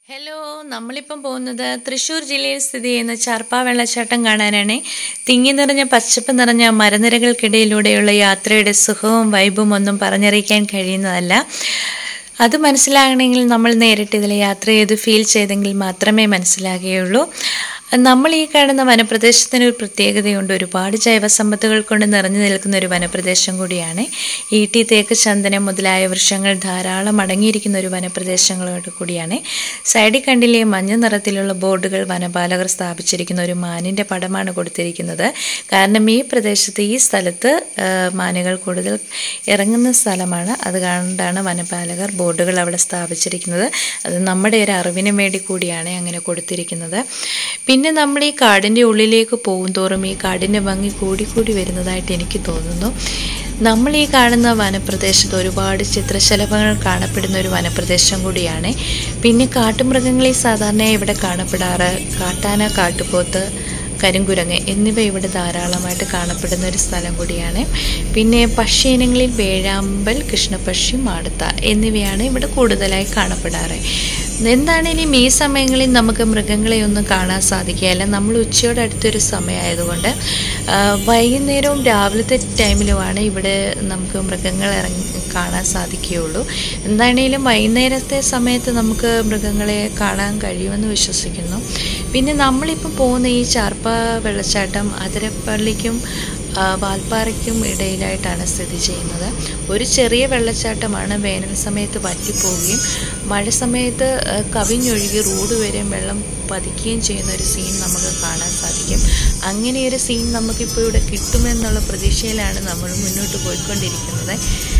hello നമ്മളിപ്പം പോകുന്നത് തൃശ്ശൂർ ജില്ലയിൽ സ്ഥിതി ചെയ്യുന്ന ചാർപ്പ വെള്ളച്ചാട്ടം കാണാനാണ് തിങ്ങി നിറഞ്ഞ പച്ചപ്പ് നിറഞ്ഞ മരനിരകൾക്കിടയിലൂടെയുള്ള യാത്രയുടെ സുഖവും വൈബും ഒന്നും പറഞ്ഞറിയിക്കാൻ കഴിയുന്നതല്ല അത് മനസ്സിലാകണമെങ്കിൽ നമ്മൾ നേരിട്ട് ഇതിൽ യാത്ര ചെയ്ത് ഫീൽ ചെയ്തെങ്കിൽ മാത്രമേ മനസ്സിലാകുകയുള്ളൂ നമ്മൾ ഈ കാണുന്ന വനപ്രദേശത്തിന് ഒരു പ്രത്യേകതയുണ്ട് ഒരുപാട് ജൈവസമ്പത്തുകൾ കൊണ്ട് നിറഞ്ഞു നിൽക്കുന്ന ഒരു വനപ്രദേശം കൂടിയാണ് ഈട്ടി തേക്ക് ചന്ദനം മുതലായ വൃക്ഷങ്ങൾ ധാരാളം അടങ്ങിയിരിക്കുന്ന ഒരു വനപ്രദേശങ്ങളോട് കൂടിയാണ് സൈഡിൽ കണ്ടില്ലേ മഞ്ഞ നിറത്തിലുള്ള ബോർഡുകൾ വനപാലകർ സ്ഥാപിച്ചിരിക്കുന്ന ഒരു മാനിൻ്റെ പടമാണ് കൊടുത്തിരിക്കുന്നത് കാരണം ഈ പ്രദേശത്ത് ഈ സ്ഥലത്ത് ആ, മാനുകൾ കൂടുതൽ ഇറങ്ങുന്ന സ്ഥലമാണ് അത് കൊണ്ടാണ് വനപാലകർ ബോർഡുകൾ അവിടെ സ്ഥാപിച്ചിരിക്കുന്നത് അത് നമ്മുടെ ഒരു അറിവിന് വേണ്ടി കൂടിയാണ് അങ്ങനെ കൊടുത്തിരിക്കുന്നത് പിന്നെ നമ്മൾ ഈ കാടിൻ്റെ ഉള്ളിലേക്ക് പോകും തോറും ഈ കാടിൻ്റെ ഭംഗി കൂടിക്കൂടി വരുന്നതായിട്ട് എനിക്ക് തോന്നുന്നു നമ്മൾ ഈ കാണുന്ന വനപ്രദേശത്ത് ഒരുപാട് ചിത്രശലഭങ്ങൾ കാണപ്പെടുന്ന ഒരു വനപ്രദേശം കൂടിയാണ് പിന്നെ കാട്ടുമൃഗങ്ങളെ സാധാരണയായി ഇവിടെ കാണപ്പെടാറ് കാട്ടാന കാട്ടുപോത്ത് കരിങ്കുരങ്ങ് എന്നിവ ഇവിടെ ധാരാളമായിട്ട് കാണപ്പെടുന്ന ഒരു സ്ഥലം കൂടിയാണ് പിന്നെ പക്ഷി ഇനങ്ങളിൽ വേഴാമ്പൽ കൃഷ്ണപക്ഷി മാടത്ത എന്നിവയാണ് ഇവിടെ കൂടുതലായി കാണപ്പെടാറ് എന്താണേലും ഈ സമയങ്ങളിൽ നമുക്ക് മൃഗങ്ങളെ ഒന്നും കാണാൻ സാധിക്കുകയില്ല നമ്മൾ ഉച്ചയോട് അടുത്തൊരു സമയമായതുകൊണ്ട് ആ, വൈകുന്നേരവും രാവിലത്തെ ടൈമിലുമാണ് ഇവിടെ നമുക്ക് മൃഗങ്ങൾ ഇറങ്ങി കാണാൻ സാധിക്കുകയുള്ളൂ എന്താണേലും വൈകുന്നേരത്തെ സമയത്ത് നമുക്ക് മൃഗങ്ങളെ കാണാൻ കഴിയുമെന്ന് വിശ്വസിക്കുന്നു പിന്നെ നമ്മളിപ്പം പോകുന്ന ഈ ചാർപ്പ വെള്ളച്ചാട്ടം അതിരപ്പള്ളിക്കും ആ, വാൽപ്പാറയ്ക്കും ഇടയിലായിട്ടാണ് സ്ഥിതി ചെയ്യുന്നത് ഒരു ചെറിയ വെള്ളച്ചാട്ടമാണ് വേനൽ സമയത്ത് വറ്റിപ്പോവുകയും മഴ സമയത്ത് ആ, കവിഞ്ഞൊഴുകി റോഡ് വരെയും വെള്ളം പതിക്കുകയും ചെയ്യുന്ന ഒരു സീൻ നമുക്ക് കാണാൻ സാധിക്കും അങ്ങനെ ഒരു സീൻ നമുക്കിപ്പോൾ ഇവിടെ കിട്ടുമെന്നുള്ള പ്രതീക്ഷയിലാണ് നമ്മൾ മുന്നോട്ട് പോയിക്കൊണ്ടിരിക്കുന്നത്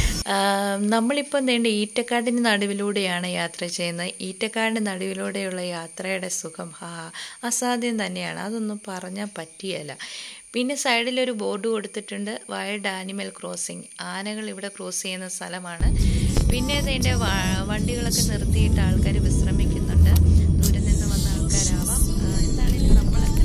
ആഹ് നമ്മളിപ്പം വേണ്ട ഈറ്റക്കാടിന് നടുവിലൂടെയാണ് യാത്ര ചെയ്യുന്നത് ഈറ്റക്കാടിന് നടുവിലൂടെയുള്ള യാത്രയുടെ സുഖം ഹാ അസാധ്യം തന്നെയാണ് അതൊന്നും പറഞ്ഞാൽ പറ്റിയല്ല പിന്നെ സൈഡിലൊരു ബോർഡ് കൊടുത്തിട്ടുണ്ട് വൈൽഡ് ആനിമൽ ക്രോസിംഗ് ആനകൾ ഇവിടെ ക്രോസ് ചെയ്യുന്ന സ്ഥലമാണ് പിന്നെ അതിൻ്റെ വണ്ടികളൊക്കെ നിർത്തിയിട്ട് ആൾക്കാർ വിശ്രമിക്കുന്നുണ്ട് ദൂരെ നിന്ന് വന്ന ആൾക്കാരാവാം ആഹ് എന്താണെങ്കിലും നമ്മളൊക്കെ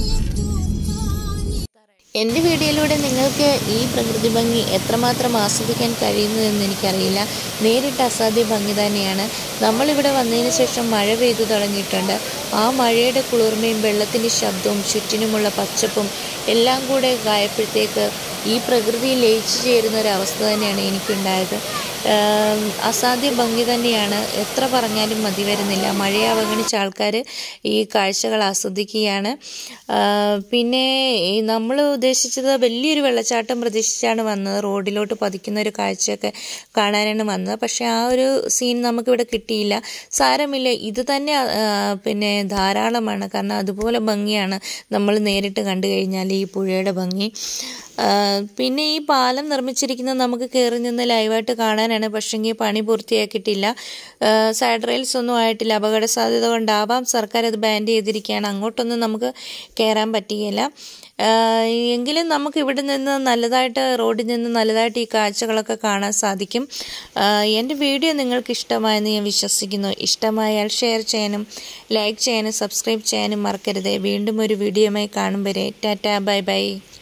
എൻ്റെ വീഡിയോയിലൂടെ നിങ്ങൾക്ക് ഈ പ്രകൃതി ഭംഗി എത്രമാത്രം ആസ്വദിക്കാൻ കഴിയുന്നു എന്ന് എനിക്കറിയില്ല നേരിട്ട് അസാധ്യ ഭംഗി തന്നെയാണ് നമ്മളിവിടെ വന്നതിന് ശേഷം മഴ പെയ്തു തുടങ്ങിയിട്ടുണ്ട് ആ മഴയുടെ കുളിർമയും വെള്ളത്തിൻ്റെ ശബ്ദവും ചുറ്റിനുമുള്ള പച്ചപ്പും എല്ലാം കൂടെ ആയപ്പോഴത്തേക്ക് ഈ പ്രകൃതിയിൽ ലയിച്ചു ചേരുന്ന ഒരു അവസ്ഥ തന്നെയാണ് എനിക്കുണ്ടായത് ആം, അസാധ്യ ഭംഗി തന്നെയാണ് എത്ര പറഞ്ഞാലും മതി വരുന്നില്ല മഴയെ അവഗണിച്ച ആൾക്കാർ ഈ കാഴ്ചകൾ ആസ്വദിക്കുകയാണ് ആ, പിന്നെ നമ്മൾ ഉദ്ദേശിച്ചത് വലിയൊരു വെള്ളച്ചാട്ടം പ്രതീക്ഷിച്ചാണ് വന്നത് റോഡിലോട്ട് പതിക്കുന്ന ഒരു കാഴ്ചയൊക്കെ കാണാനാണ് വന്നത് പക്ഷെ ആ ഒരു സീൻ നമുക്കിവിടെ കിട്ടിയില്ല സാരമില്ല ഇത് തന്നെ ആ, പിന്നെ ധാരാളമാണ് കാരണം അതുപോലെ ഭംഗിയാണ് നമ്മൾ നേരിട്ട് കണ്ടു കഴിഞ്ഞാൽ ഈ പുഴയുടെ ഭംഗി ആ, പിന്നെ ഈ പാലം നിർമ്മിച്ചിരിക്കുന്നത് നമുക്ക് കയറി നിന്ന് ലൈവായിട്ട് കാണാനാണ് പക്ഷെങ്കിൽ പണി പൂർത്തിയാക്കിയിട്ടില്ല ആ, സൈഡ് റെയിൽസ് ഒന്നും ആയിട്ടില്ല അപകട സാധ്യത കൊണ്ടാവാം സർക്കാർ അത് ബാൻ ചെയ്തിരിക്കുകയാണ് അങ്ങോട്ടൊന്നും നമുക്ക് കയറാൻ പറ്റുകയില്ല ആ, എങ്കിലും നമുക്ക് ഇവിടെ നിന്ന് നല്ലതായിട്ട് റോഡിൽ നിന്ന് നല്ലതായിട്ട് ഈ കാഴ്ചകളൊക്കെ കാണാൻ സാധിക്കും ആ, എൻ്റെ വീഡിയോ നിങ്ങൾക്ക് ഇഷ്ടമായെന്ന് ഞാൻ വിശ്വസിക്കുന്നു ഇഷ്ടമായാൽ ഷെയർ ചെയ്യാനും ലൈക്ക് ചെയ്യാനും സബ്സ്ക്രൈബ് ചെയ്യാനും മറക്കരുത് വീണ്ടും ഒരു വീഡിയോയുമായി കാണും വരെ ടാറ്റ ബൈ ബൈ